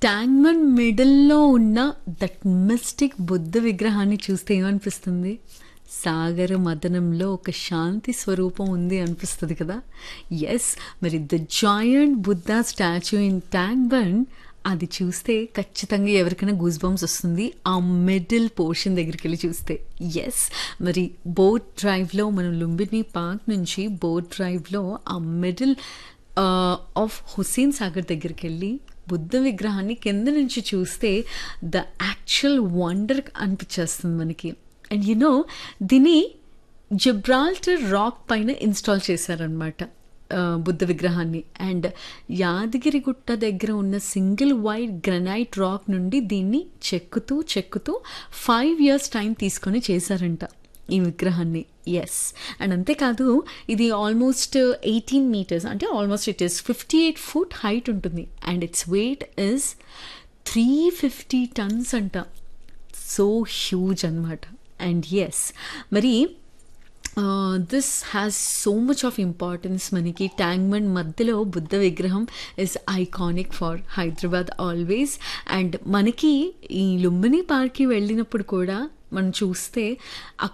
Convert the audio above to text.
ట్యాంగ్మన్ మిడిల్లో ఉన్న that mystic Buddha విగ్రహాన్ని చూస్తే ఏమనిపిస్తుంది సాగర మదనంలో ఒక శాంతి స్వరూపం ఉంది అనిపిస్తుంది కదా ఎస్ మరి the giant Buddha statue in Tank Bund అది చూస్తే ఖచ్చితంగా ఎవరికైనా గూస్ బంప్స్ వస్తుంది ఆ మిడిల్ పోర్షన్ దగ్గరికి వెళ్ళి చూస్తే ఎస్ మరి బోట్ డ్రైవ్లో మనం లుంబిని పార్క్ నుంచి బోట్ డ్రైవ్లో ఆ మిడిల్ ఆఫ్ హుస్సేన్ సాగర్ దగ్గరికి వెళ్ళి బుద్ధ విగ్రహాన్ని కింద నుంచి చూస్తే ద యాక్చువల్ వండర్ అనిపించేస్తుంది మనకి అండ్ యునో దీన్ని జిబ్రాల్టర్ రాక్ పైన ఇన్స్టాల్ చేశారనమాట బుద్ధ విగ్రహాన్ని అండ్ యాదగిరిగుట్ట దగ్గర ఉన్న సింగిల్ వైట్ గ్రనైట్ రాక్ నుండి దీన్ని చెక్కుతూ చెక్కుతూ ఫైవ్ ఇయర్స్ టైం తీసుకొని చేశారంట ఈ విగ్రహాన్ని ఎస్ అండ్ అంతేకాదు ఇది ఆల్మోస్ట్ ఎయిటీన్ మీటర్స్ అంటే almost it is fifty eight foot height ఉంటుంది and its weight is three fifty tons అంట సో హ్యూజ్ అనమాట అండ్ ఎస్ మరి this has so much of importance మనకి ట్యాంగ్మండ్ మధ్యలో బుద్ధ విగ్రహం is iconic for Hyderabad always and మనకి ఈ లుంబిని పార్క్కి వెళ్ళినప్పుడు కూడా మనం చూస్తే